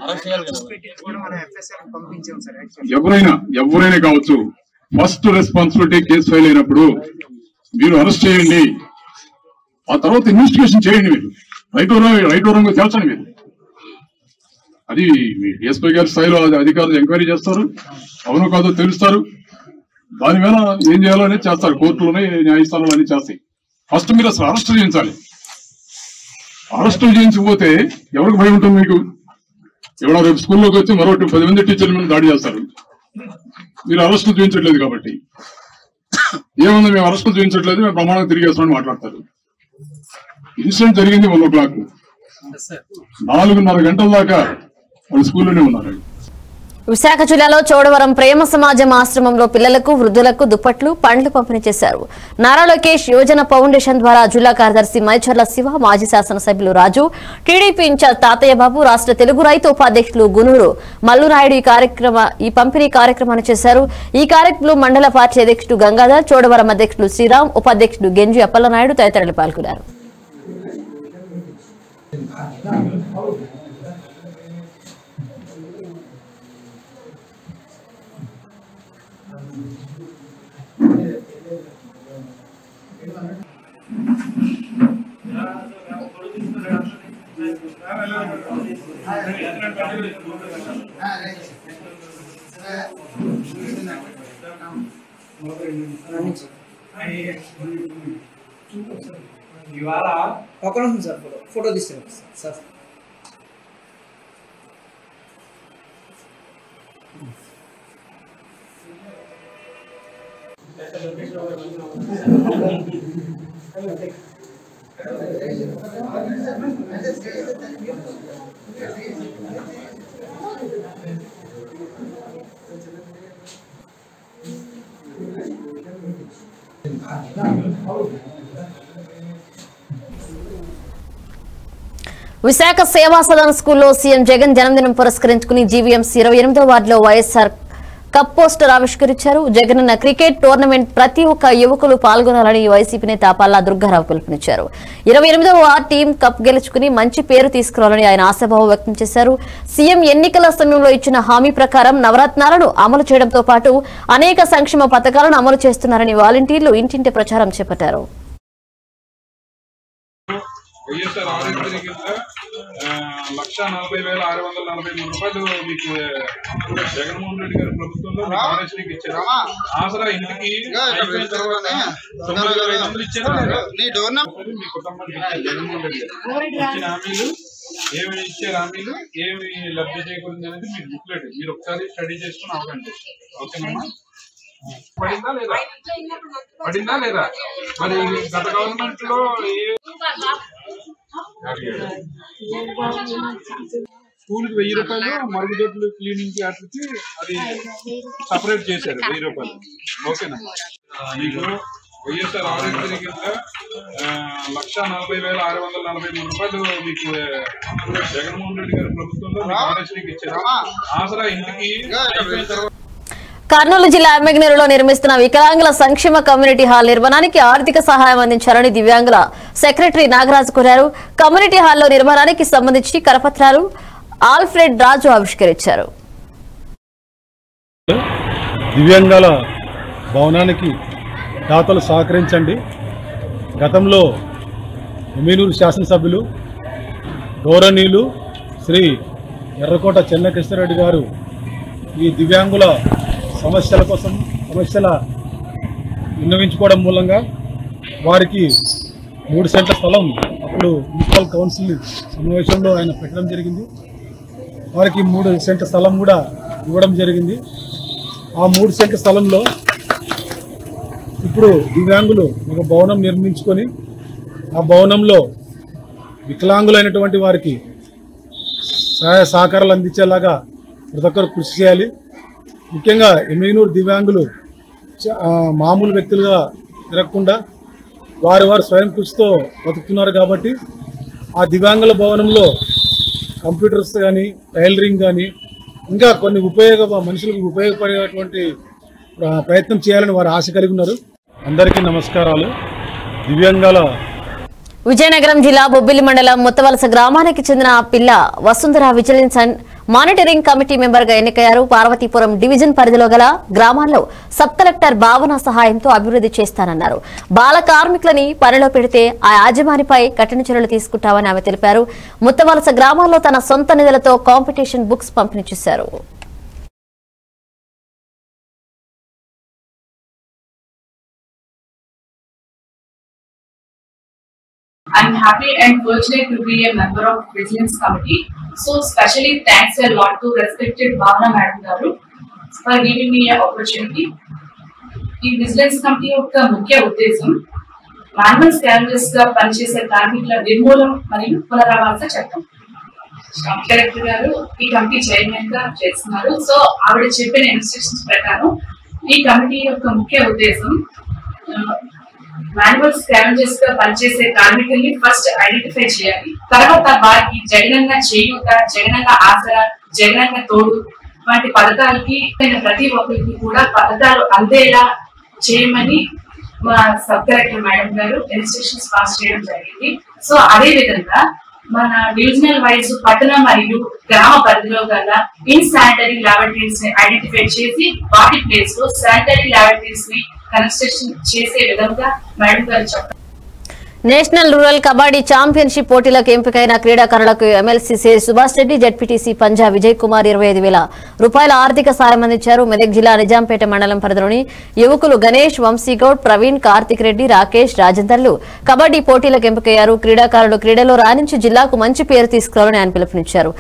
ఎవరైనా ఎవరైనా కావచ్చు ఫస్ట్ రెస్పాన్సిబిలిటీ కేసు ఫైల్ అయినప్పుడు మీరు అరెస్ట్ చేయండి ఆ తర్వాత ఇన్వెస్టిగేషన్ చేయండి మీరు రైట్ రైట్ రంగు తేల్చండి మీరు అది ఎస్పీ గారి స్థాయిలో అది అధికారులు ఎంక్వైరీ చేస్తారు అవునో కాదో తెలుస్తారు దాని మీద ఏం చేయాలో అనేది చేస్తారు కోర్టులోనే న్యాయస్థానాలు అన్ని చేస్తాయి ఫస్ట్ మీరు అసలు అరెస్ట్ చేయించాలి అరెస్ట్ చేయించకపోతే ఎవరికి భయం ఉంటుంది మీకు ఎవడో రేపు స్కూల్లోకి వచ్చి మరో పది మంది టీచర్ల మీద దాడి చేస్తారు మీరు అరెస్టులు చూపించట్లేదు కాబట్టి ఏముంది మేము అరెస్టులు చూపించట్లేదు మేము ప్రమాణం తిరిగేస్తామని మాట్లాడతారు ఇన్సిడెంట్ జరిగింది వన్ ఓ క్లాక్ నాలుగున్నర గంటల దాకా వాళ్ళు స్కూల్లోనే ఉన్నారు విశాఖ జిల్లాలో చోడవరం ప్రేమ సమాజం ఆశ్రమంలో పిల్లలకు వృద్ధులకు దుప్పట్లు పండ్లు పంపిణీ చేశారు నారా లోకేష్ యోజన ఫౌండేషన్ ద్వారా జిల్లా కార్యదర్శి మైచర్ల శివ మాజీ శాసనసభ్యులు రాజు టీడీపీ ఇన్ఛార్జ్ తాతయ్య బాబు రాష్ట్ర తెలుగు రైతు ఉపాధ్యక్షులు గునూరు మల్లునాయుడు ఈ కార్యక్రమ ఈ పంపిణీ కార్యక్రమాన్ని చేశారు ఈ కార్యక్రమంలో మండల పార్టీ అధ్యక్షుడు గంగాధర్ చోడవరం అధ్యక్షుడు శ్రీరామ్ ఉపాధ్యక్షుడు గెంజి అప్పలనాయుడు తదితరులు పాల్గొన్నారు ఇవాళ ఒక నిమిషం సార్ ఫోటో ఫోటో తీస్తాను సార్ విశాఖ సేవా సదన్ స్కూల్లో సీఎం జగన్ జన్మదినం పురస్కరించుకుని జీవీఎంసీ ఇరవై ఎనిమిదో వార్డులో వైఎస్ఆర్ కప్ పోస్టర్ ఆవిష్కరించారు జగనన్న క్రికెట్ టోర్నమెంట్ ప్రతి ఒక్క యువకులు పాల్గొనాలని వైసీపీ నేత పల్లా దుర్గారావు పిలుపునిచ్చారు ఇరవై ఎనిమిదవ టీం కప్ గెలుచుకుని మంచి పేరు తీసుకురావాలని ఆయన ఆశాభావం వ్యక్తం చేశారు సీఎం ఎన్నికల సమయంలో ఇచ్చిన హామీ ప్రకారం నవరత్నాలను అమలు చేయడంతో పాటు అనేక సంక్షేమ పథకాలను అమలు చేస్తున్నారని వాలంటీర్లు ఇంటింటి ప్రచారం చేపట్టారు వైఎస్ఆర్ ఆరోగ్య కింద ఆ, లక్ష నలభై వేల ఆరు వందల నలభై మూడు రూపాయలు మీకు ఆ, జగన్మోహన్ రెడ్డి గారి ప్రభుత్వంలో మీకు ఆరోగ్యశ్రీకి ఇచ్చారు ఆసరా ఇంటికి అయిపోయిన తర్వాత తొమ్మిది వేల ఐదు వందలు ఇచ్చారు మీ కుటుంబానికి ఇచ్చారు జగన్మోహన్ రెడ్డి గారు ఇచ్చిన హామీలు ఏమి ఇచ్చారు హామీలు ఏమి లబ్ధి చేకూరింది అనేది మీకు బుక్లెట్ మీరు ఒకసారి స్టడీ చేసుకుని అవగాహన ఓకేనమ్మా పడిందా లేదా పడిందా లేదా మరి గత గవర్నమెంట్ లో ఏ స్కూల్ కి వెయ్యి రూపాయలు మరుగుదొడ్లు క్లీనింగ్ కి వాటికి అది సపరేట్ చేశారు వెయ్యి రూపాయలు ఓకేనా మీకు వైఎస్ఆర్ ఆరోగ్య కింద ఆ, లక్ష నలభై వేల ఆరు వందల నలభై మూడు రూపాయలు మీకు ఆ, జగన్మోహన్ రెడ్డి గారి ప్రభుత్వంలో మీకు ఆరోగ్యశ్రీకి ఇచ్చారు ఆసరా ఇంటికి అయిపోయిన తర్వాత కర్నూలు జిల్లా ఎమ్మెగ్నూరులో నిర్మిస్తున్న వికలాంగుల సంక్షేమ కమ్యూనిటీ హాల్ నిర్మాణానికి ఆర్థిక సహాయం అందించాలని దివ్యాంగుల సెక్రటరీ నాగరాజు కోరారు కమ్యూనిటీ హాల్లో నిర్మాణానికి సంబంధించి కరపత్రాలు ఆల్ఫ్రెడ్ రాజు ఆవిష్కరించారు దివ్యాంగాల భవనానికి దాతలు సహకరించండి గతంలో ఎమ్మినూరు శాసనసభ్యులు గౌరవనీయులు శ్రీ ఎర్రకోట చెన్నకృష్ణారెడ్డి గారు ఈ దివ్యాంగుల సమస్యల కోసం సమస్యల విన్నవించుకోవడం మూలంగా వారికి మూడు సెంట్ల స్థలం అప్పుడు మున్సిపల్ కౌన్సిల్ సమావేశంలో ఆయన పెట్టడం జరిగింది వారికి మూడు సెంట్ల స్థలం కూడా ఇవ్వడం జరిగింది ఆ మూడు సెంట్ల స్థలంలో ఇప్పుడు దివ్యాంగులు ఒక భవనం నిర్మించుకొని ఆ భవనంలో వికలాంగులైనటువంటి వారికి సహాయ సహకారాలు అందించేలాగా ప్రతి ఒక్కరు కృషి చేయాలి ముఖ్యంగా ఎమ్మిగనూరు దివ్యాంగులు చ- ఆ, మామూలు వ్యక్తులుగా తిరగకుండా వారి వారు స్వయం కృషితో బతుకుతున్నారు కాబట్టి ఆ దివ్యాంగుల భవనంలో కంప్యూటర్స్ కానీ టైలరింగ్ కానీ ఇంకా కొన్ని ఉపయోగ మనుషులకు ఉపయోగపడేటువంటి ఆ, ప్రయత్నం చేయాలని వారు ఆశ కలిగి ఉన్నారు అందరికీ నమస్కారాలు దివ్యాంగాల విజయనగరం జిల్లా బొబ్బిలి మండలం ముత్తవలస గ్రామానికి చెందిన ఆ పిల్ల Vasundhara vigilance and monitoring committee member గా ఎన్నికయ్యారు పార్వతీపురం డివిజన్ పరిధిలో గల గ్రామాల్లో సబ్ కలెక్టర్ భావన సహాయంతో అభివృద్ధి చేస్తానన్నారు బాల కార్మికులని పనిలో పెడితే ఆ యాజమానిపై కఠిన చర్యలు తీసుకుంటామని ఆమె తెలిపారు ముత్తవలస గ్రామాల్లో తన సొంత నిధులతో కాంపిటీషన్ బుక్స్ పంపిణీ చేశారు I'm happy and fortunate to be a member of Vigilance Committee. So specially thanks a lot to respected Bhavana Madam Garu for giving me an opportunity. ఈ విజిలెన్స్ కమిటీ యొక్క ముఖ్య ఉద్దేశం మాన్యువల్ స్కావెంజర్స్ గా పనిచేసే కార్మికుల నిర్మూలన మరియు పునరావాస చట్టం స్టాఫ్ డైరెక్టర్ గారు ఈ కమిటీ చైర్మన్ గా చేస్తున్నారు సో ఆవిడ చెప్పిన ఇన్స్ట్రక్షన్స్ ప్రకారం ఈ కమిటీ యొక్క ముఖ్య ఉద్దేశం మాన్యువల్ స్కావెంజర్స్ గా పనిచేసే కార్మికుల్ని ఫస్ట్ ఐడెంటిఫై చేయాలి తర్వాత వారికి జగనన్న చేయూత జగనన్న ఆసరా జగనన్న తోడు వంటి పథకాలకి ప్రతి ఒక్కరికి కూడా పథకాలు అందేలా చేయమని మా sub collector madam garu instructions pass చేయడం జరిగింది సో అదే విధంగా మన డివిజనల్ వైజ్ పట్టణ మరియు గ్రామ పరిధిలో గల ఇన్ శానిటరీ ల్యాబొరేటరీస్ ని ఐడెంటిఫై చేసి వాటి ప్లేస్ లో శానిటరీ ల్యాబొరేటరీస్ ని కన్స్ట్రక్షన్ చేసే విధంగా మేడం గారు చెప్పారు నేషనల్ రూరల్ కబడ్డీ ఛాంపియన్షిప్ పోటీలకు ఎంపికైన క్రీడాకారులకు MLC C Subhash Reddy ZPTC Panja Vijay Kumar ఇరవై ఐదు వేల రూపాయల ఆర్థిక సాయం అందించారు మెదక్ జిల్లా నిజాంపేట మండలం పరిధిలోని యువకులు గణేష్ వంశీగౌడ్ ప్రవీణ్ కార్తిక్ రెడ్డి రాకేష్ రాజేందర్లు కబడ్డీ పోటీలకు ఎంపికయ్యారు క్రీడాకారులు క్రీడలో రాణించి జిల్లాకు మంచి పేరు తీసుకురావాలని ఆయన పిలుపునిచ్చారు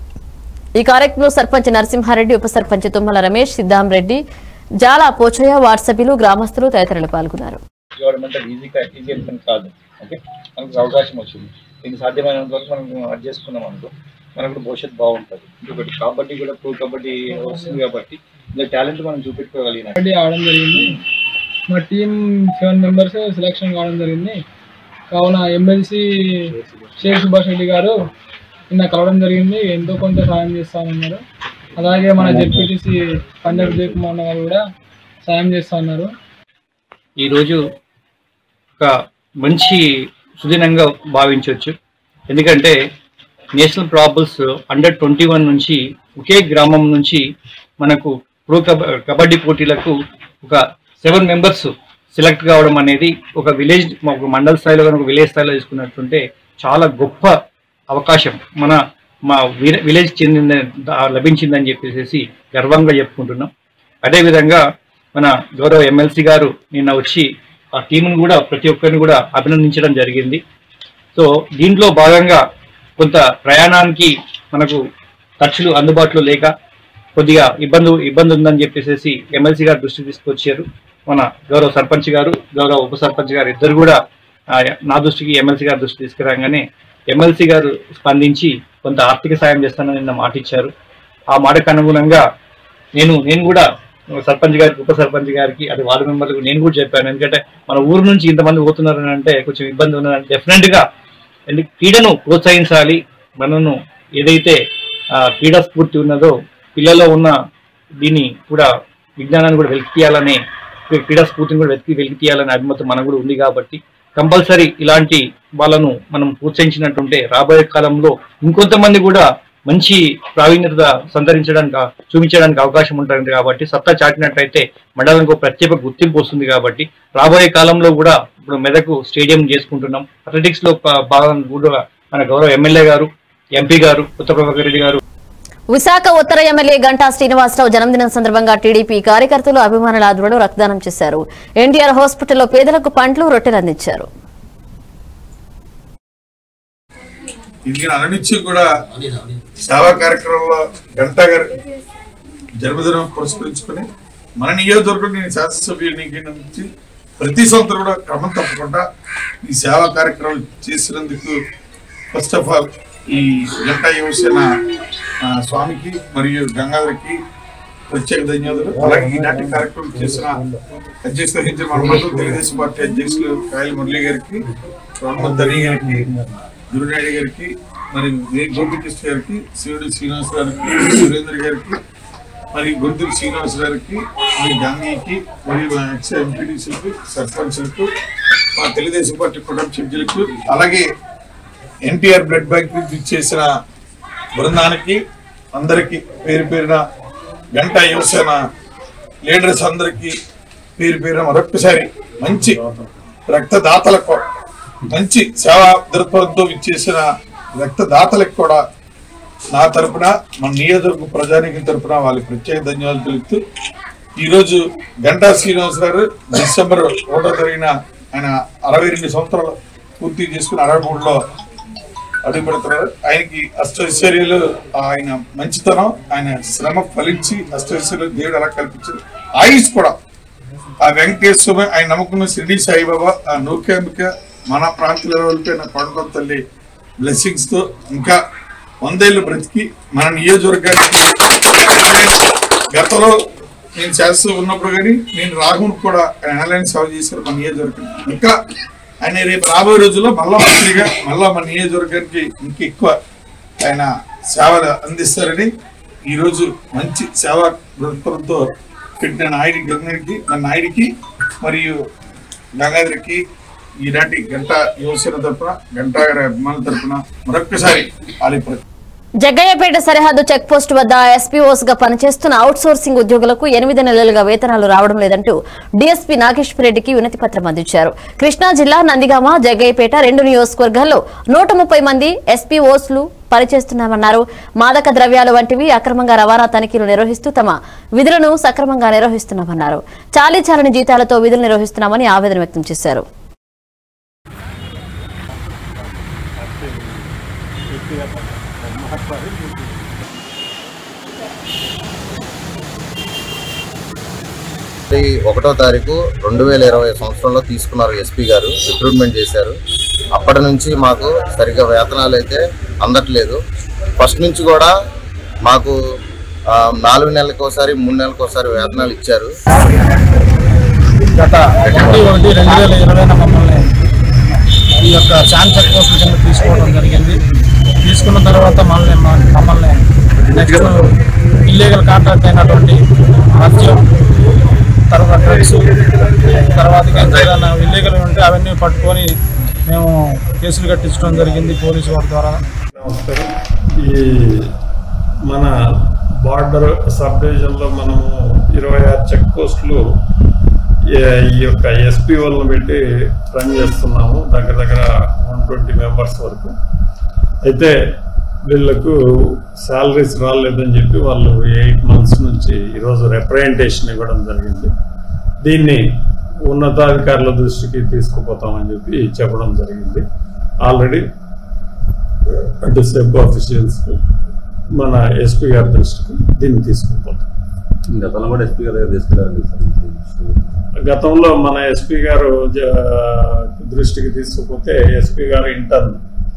ఈ కార్యక్రమంలో సర్పంచ్ నరసింహారెడ్డి ఉప సర్పంచ్ తుమ్మల రమేష్ సిద్దాం రెడ్డి జాలా పోచయ్య వార్డ్ సభ్యులు గ్రామస్తులు తదితరులు పాల్గొన్నారు గవర్నమెంట్ ఈజీగా ఈజీ వెళ్ళిపోయింది కాదు ఓకే మనకు అవకాశం వచ్చింది దీన్ని సాధ్యమైనంత వరకు మనం అడ్జస్ట్ చేసుకున్నాం అనుకో మనకు కూడా భవిష్యత్తు బాగుంటుంది ఇంకొకటి కబడ్డీ కూడా ప్రో కబడ్డీ వస్తుంది కాబట్టి ఇలా టాలెంట్ మనం చూపెట్టుకోగలిగిన కబడ్డీ ఆడడం జరిగింది మా టీం సెవెన్ మెంబర్స్ సెలెక్షన్ కావడం జరిగింది కావున ఎమ్మెల్సీ షేక్ సుభాష్ రెడ్డి గారు నిన్న కలవడం జరిగింది ఎంతో కొంత సాయం చేస్తామన్నారు అలాగే మన జెడ్పీటీసీ పంజాబ్ విజయ్ కుమార్ గారు కూడా సాయం చేస్తా ఉన్నారు ఈరోజు ఒక మంచి సుదినంగా భావించవచ్చు ఎందుకంటే national probables under twenty one నుంచి ఒకే గ్రామం నుంచి మనకు ప్రో కబ కబడ్డీ పోటీలకు ఒక సెవెన్ మెంబర్స్ సెలెక్ట్ కావడం అనేది ఒక విలేజ్ ఒక మండల స్థాయిలో కానీ ఒక విలేజ్ స్థాయిలో తీసుకున్నట్టుంటే చాలా గొప్ప అవకాశం మన మా విల- విలేజ్ చెందిన లభించిందని చెప్పేసి గర్వంగా చెప్పుకుంటున్నాం అదేవిధంగా మన గౌరవ ఎమ్మెల్సీ గారు నిన్న వచ్చి ఆ టీంను కూడా ప్రతి ఒక్కరిని కూడా అభినందించడం జరిగింది సో దీంట్లో భాగంగా కొంత ప్రయాణానికి మనకు ఖర్చులు అందుబాటులో లేక కొద్దిగా ఇబ్బంది ఇబ్బంది ఉందని చెప్పేసి ఎమ్మెల్సీ గారు దృష్టికి తీసుకొచ్చారు మన గౌరవ సర్పంచ్ గారు గౌరవ ఉప సర్పంచ్ గారు ఇద్దరు కూడా ఆ, నా దృష్టికి ఎమ్మెల్సీ గారి దృష్టి తీసుకురాగానే ఎమ్మెల్సీ గారు స్పందించి కొంత ఆర్థిక సాయం చేస్తానని నిన్న మాట ఇచ్చారు ఆ మాటకు అనుగుణంగా నేను నేను కూడా సర్పంచ్ గారికి ఉప సర్పంచ్ గారికి అది వార్డు మెంబర్లకు నేను కూడా చెప్పాను ఎందుకంటే మన ఊరు నుంచి ఇంతమంది పోతున్నారు అని అంటే కొంచెం ఇబ్బంది ఉన్నదని డెఫినెట్ గా ఎందుకు క్రీడను ప్రోత్సహించాలి మనను ఏదైతే ఆ, క్రీడా స్ఫూర్తి ఉన్నదో పిల్లల్లో ఉన్న దీన్ని కూడా విజ్ఞానాన్ని కూడా వెలికి తీయాలనే క్రీడా స్ఫూర్తిని కూడా వెతికి వెలికి తీయాలనే అభిమతం మనకు కూడా ఉంది కాబట్టి కంపల్సరీ ఇలాంటి వాళ్ళను మనం ప్రోత్సహించినట్టుంటే రాబోయే కాలంలో ఇంకొంతమంది కూడా మంచి ప్రావీణ్యత సంతరించడానికి చూపించడానికి అవకాశం ఉంటుంది కాబట్టి సత్తా చాటినట్టయితే మండలానికి ఒక ప్రత్యేక గుర్తింపు వస్తుంది కాబట్టి రాబోయే కాలంలో కూడా ఇప్పుడు మెదకు స్టేడియం చేసుకుంటున్నాం అథ్లెటిక్స్ లో ప- భాగంగా కూడా మన గౌరవ ఎమ్మెల్యే గారు ఎంపీ గారు ఉత్తరప్రభాకర్ రెడ్డి గారు విశాఖ ఉత్తర ఎమ్మెల్యే గంటా శ్రీనివాసరావు జన్మదినం సందర్భంగా టీడీపీ కార్యకర్తలు అభిమానుల ఆధ్వర్యంలో రక్తదానం చేశారు ఎన్టీఆర్ హాస్పిటల్లో పేదలకు పండ్లు రొట్టెలు అందించారు ఇది అననిచ్చి కూడా సేవా కార్యక్రమంలో గంటా గారి జన్మదినం పురస్కరించుకుని మన నియోజకవర్గం నేను శాసనసభ్యునికి నుంచి ప్రతి సంవత్సరం కూడా క్రమం తప్పకుండా ఈ సేవా కార్యక్రమం చేసినందుకు ఫస్ట్ ఆఫ్ ఆల్ ఈ గంటా యువసేన ఆ, స్వామికి మరియు గంగాధర్కి ప్రత్యేక ధన్యవాదాలు అలాగే ఈనాటి కార్యక్రమం చేసిన అధ్యక్షత వహించిన మన మండలం తెలుగుదేశం పార్టీ అధ్యక్షులు కాయల మురళి గారికి రామ్మోహన్ ధని గారికి గురునాయుడు గారికి మరి వి. గోపికృష్ణ గారికి శివుడి శ్రీనివాస్ గారికి సురేంద్ర గారికి మరి గొంతులు శ్రీనివాస్ గారికి మరి గాంధీకి మరియు మా ఎక్స్ ఎంపీడీసీలకు సర్పంచ్లకు మా తెలుగుదేశం పార్టీ కుటుంబ సభ్యులకు అలాగే ఎన్టీఆర్ బ్లడ్ బ్యాంక్ నుంచి ఇచ్చేసిన బృందానికి అందరికి పేరు పేరున గంట యువసేన లీడర్స్ అందరికి పేరు పేరున మరొక్కసారి మంచి రక్తదాతలకు మంచి సేవా దృక్పథంతో ఇచ్చేసిన రక్తదాతలకు కూడా నా తరపున మన నియోజకవర్గ ప్రజానికి తరపున వాళ్ళకి ప్రత్యేక ధన్యవాదాలు తెలుపుతూ ఈరోజు గంటా శ్రీనివాస్ గారు డిసెంబర్ ఒకటో జరిగిన ఆయన అరవై రెండు సంవత్సరాలు పూర్తి చేసుకుని అరవై మూడులో అడుగు పెడుతున్నారు ఆయనకి అష్టైశ్వర్యాలు ఆయన మంచితనం ఆయన శ్రమ ఫలించి అష్టైశ్వర్యాలు దేవుడు అలా కల్పించారు ఆయుష్ కూడా ఆ వెంకటేశ్వర ఆయన నమ్మకం షిరిడి సాయిబాబా ఆ నూకాంబిక మన ప్రాంతంలో వెళ్ళిపోయిన కొండకొండ తల్లి బ్లెస్సింగ్స్ తో ఇంకా వందేళ్లు బ్రతికి మన నియోజకవర్గానికి గతంలో నేను చేస్తూ ఉన్నప్పుడు కానీ నేను రాహుల్ కూడా ఆయన ఎనలైన్ సేవ చేశారు మన నియోజకవర్గం ఇంకా ఆయన రేపు రాబోయే రోజుల్లో మళ్ళా మంత్రిగా మళ్ళా మన నియోజకవర్గానికి ఇంకా ఎక్కువ ఆయన సేవలు అందిస్తారని ఈ రోజు మంచి సేవా దృక్పథంతో పెట్టిన నాయుడి గంగారికి మన నాయుడికి మరియు గంగాధరికి ఈనాటి గంట యువసేన తరపున గంటా గారి అభిమానుల తరపున మరొక్కసారి వాళ్ళ జగ్గయ్యపేట సరిహద్దు చెక్ పోస్ట్ వద్ద ఎస్పీఓస్ గా పనిచేస్తున్న అవుట్ సోర్సింగ్ ఉద్యోగులకు ఎనిమిది నెలలుగా వేతనాలు రావడం లేదంటూ డీఎస్పీ నాగేశ్వర రెడ్డికి వినతి పత్రం అందించారు కృష్ణా జిల్లా నందిగామ జగ్గయ్యపేట రెండు నియోజకవర్గాల్లో నూట ముప్పై మంది ఎస్పీఓస్లు పనిచేస్తున్నామన్నారు మాదక ద్రవ్యాలు వంటివి అక్రమంగా రవాణా తనిఖీలు నిర్వహిస్తూ తమ విధులను సక్రమంగా నిర్వహిస్తున్నామన్నారు చాలీ చాలని జీతాలతో విధులు నిర్వహిస్తున్నామని ఆవేదన వ్యక్తం చేశారు ఈ ఒకటో తారీఖు రెండు వేల ఇరవై సంవత్సరంలో తీసుకున్నారు ఎస్పీ గారు రిక్రూట్మెంట్ చేశారు అప్పటి నుంచి మాకు సరిగ్గా వేతనాలు అయితే అందట్లేదు ఫస్ట్ నుంచి కూడా మాకు ఆ, నాలుగు నెలలకు ఒకసారి మూడు నెలలకు ఒకసారి వేతనాలు ఇచ్చారు గత ఒకటి ఒకటి రెండు వేల ఇరవైన మమ్మల్ని ఈ యొక్క శాన్ చెక్ పోస్ట్ కింద తీసుకోవడం జరిగింది తీసుకున్న తర్వాత మళ్ళీ మా- మమ్మల్ని నెక్స్ట్ ఇల్లీగల్ కాంట్రాక్ట్ అయినటువంటి మద్యం తర్వాత డ్రగ్స్ తర్వాత ఇంకా ఏదైనా ఇల్లీగల్ ఉంటే అవన్నీ పట్టుకొని మేము కేసులు కట్టించడం జరిగింది పోలీసు వారి ద్వారా నమస్కారం ఈ మన బార్డర్ సబ్ డివిజన్లో మనము ఇరవై ఆరు చెక్ పోస్టులు ఏ- ఈ యొక్క ఎస్పీ వాళ్ళని పెట్టి రన్ చేస్తున్నాము దగ్గర దగ్గర వన్ ట్వంటీ మెంబర్స్ వరకు అయితే వీళ్ళకు శాలరీస్ రాలేదని చెప్పి వాళ్ళు ఎయిట్ మంత్స్ నుంచి ఈరోజు రిప్రజెంటేషన్ ఇవ్వడం జరిగింది దీన్ని ఉన్నతాధికారుల దృష్టికి తీసుకుపోతామని చెప్పి చెప్పడం జరిగింది ఆల్రెడీ అంటే సెబ్ ఆఫీషియల్స్ మన ఎస్పీ గారి దృష్టికి దీన్ని తీసుకుపోతాం గతంలో కూడా ఎస్పీ గారు తీసుకెళ్ళారండి సార్ గతంలో మన ఎస్పీ గారు జ- దృష్టికి తీసుకుపోతే ఎస్పీ గారు ఇంటర్న్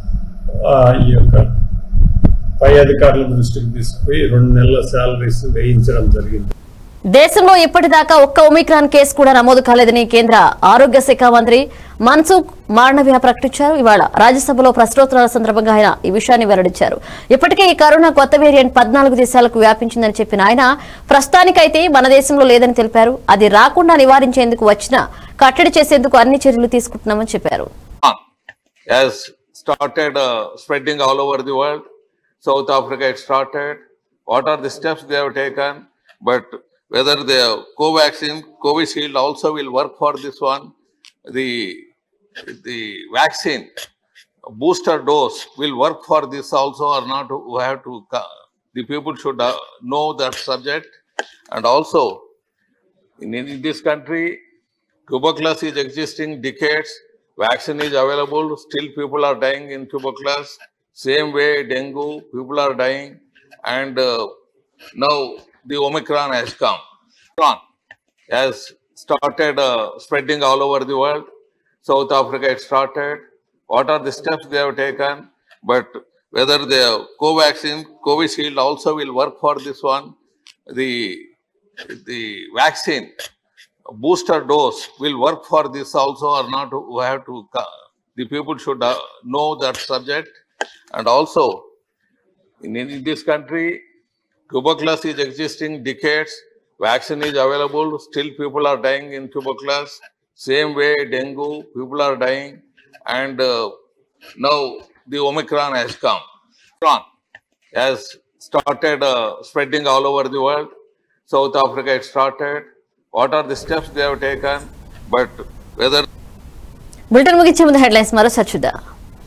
ఈ యొక్క పై అధికారుల దృష్టికి తీసుకుపోయి రెండు నెలల శాలరీస్ వేయించడం జరిగింది దేశంలో ఇప్పటిదాకా ఒక్క ఒమిక్రాన్ కేసు కూడా నమోదు కాలేదని కేంద్ర ఆరోగ్య శాఖ మంత్రి మన్సుఖ్ మాండవ్య ప్రకటించారు ఇవాళ రాజ్యసభలో ప్రశ్నోత్తరాల సందర్భంగా ఆయన ఈ విషయాన్ని వెల్లడించారు ఇప్పటికే ఈ కరోనా కొత్త వేరియంట్ పద్నాలుగు దేశాలకు వ్యాపించిందని చెప్పిన ఆయన ప్రస్తుతానికైతే మన దేశంలో లేదని తెలిపారు అది రాకుండా నివారించేందుకు వచ్చిన కట్టడి చేసేందుకు అన్ని చర్యలు తీసుకుంటున్నామని చెప్పారు has started uh, spreading all over the world. South Africa it started. What are the steps they have taken? But whether the Covaxin, Covishield also will work for this one. The the vaccine booster dose will work for this also or not. We have to. co- The people should uh, know that subject. And also, in, in this country, tuberculosis is existing decades. Vaccine is available. Still, people are dying in tuberculosis. Same way, dengue, people are dying. And uh, now the Omicron has come. Omicron has started uh, spreading all over the world. South Africa it started. What are the steps they have taken? But whether the Covaxin, Covishield also will work for this one. The the vaccine booster dose will work for this also or not. We have to. co- The people should uh, know that subject. And also, in, in this country, tuberculosis is existing decades. Vaccine is available. Still, people are dying in tuberculosis. Same way, dengue, people are dying. And uh, now the Omicron has come. Omicron has started uh, spreading all over the world. South Africa it started. What are the steps they have taken? But whether bulletin ముగించే ముందు headlines మరోసారి చూద్దాం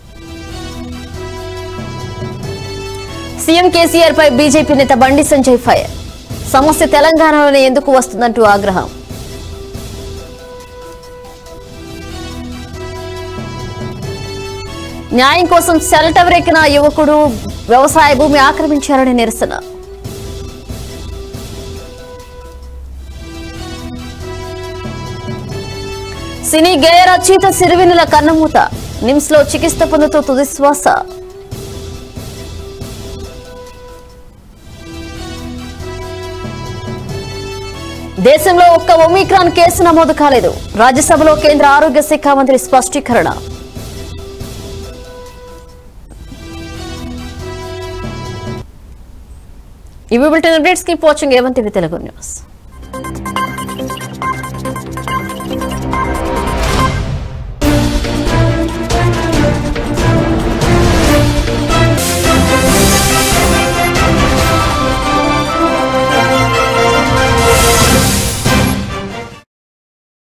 CM KCR పై BJP నేత Bandi Sanjay fire సమస్య తెలంగాణలోనే ఎందుకు వస్తుందంటూ ఆగ్రహం న్యాయం కోసం సెల్ టవర్ ఎక్కిన యువకుడు వ్యవసాయ భూమి ఆక్రమించారని నిరసన సినీ గేయ రచయిత సిరివెన్నెల కన్నమూత నిమ్స్ లో చికిత్స పొందుతూ తుది శ్వాస దేశంలో ఒక్క ఒమిక్రాన్ కేసు నమోదు కాలేదు రాజ్యసభలో కేంద్ర ఆరోగ్య శాఖ మంత్రి స్పష్టీకరణ ఇవి bulletin updates keep watching A one TV Telugu news